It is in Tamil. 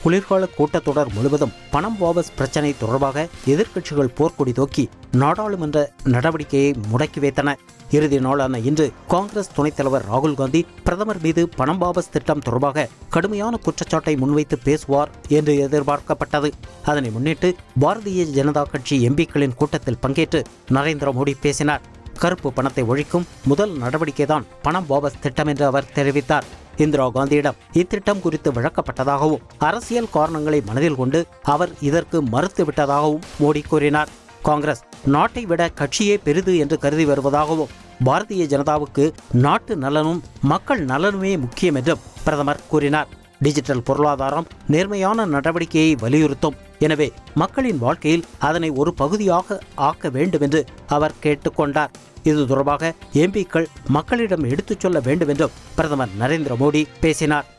குளிர்கால கூட்டத்தொடர் முழுவதும் பணம் வாபஸ் பிரச்சனை தொடர்பாக எதிர்க்கட்சிகள் போர்க்கொடி தூக்கி நாடாளுமன்ற நடவடிக்கையை முடக்கி வைத்தன இறுதி நாளான இன்று காங்கிரஸ் துணைத் தலைவர் ராகுல் காந்தி பிரதமர் மீது பணம் வாபஸ் திட்டம் தொடர்பாக கடுமையான குற்றச்சாட்டை முன்வைத்து பேசுவார் என்று எதிர்பார்க்கப்பட்டது அதனை முன்னிட்டு பாரதிய ஜனதா கட்சி எம்பிக்களின் கூட்டத்தில் பங்கேற்று நரேந்திர மோடி பேசினார் கருப்பு பணத்தை ஒழிக்கும் முதல் நடவடிக்கைதான் பணம் வாபஸ் திட்டம் என்று அவர் தெரிவித்தார் இந்திரா காந்தியிடம் இத்திட்டம் குறித்து விளக்கப்பட்டதாகவும் அரசியல் காரணங்களை மனதில் கொண்டு அவர் இதற்கு மறுத்துவிட்டதாகவும் மோடி கூறினார் காங்கிரஸ் நாட்டை விட கட்சியே பெரிது என்று கருதி வருவதாகவும் பாரதிய ஜனதாவுக்கு நாட்டு நலனும் மக்கள் நலனுமே முக்கியம் என்றும் பிரதமர் கூறினார் டிஜிட்டல் பொருளாதாரம் நேர்மையான நடவடிக்கையை வலியுறுத்தும் எனவே மக்களின் வாழ்க்கையில் அதனை ஒரு பகுதியாக ஆக்க வேண்டும் என்று அவர் கேட்டுக்கொண்டார் இது தொடர்பாக எம்பிக்கள் மக்களிடம் எடுத்துச் சொல்ல வேண்டும் என்றும் பிரதமர் நரேந்திர மோடி பேசினார்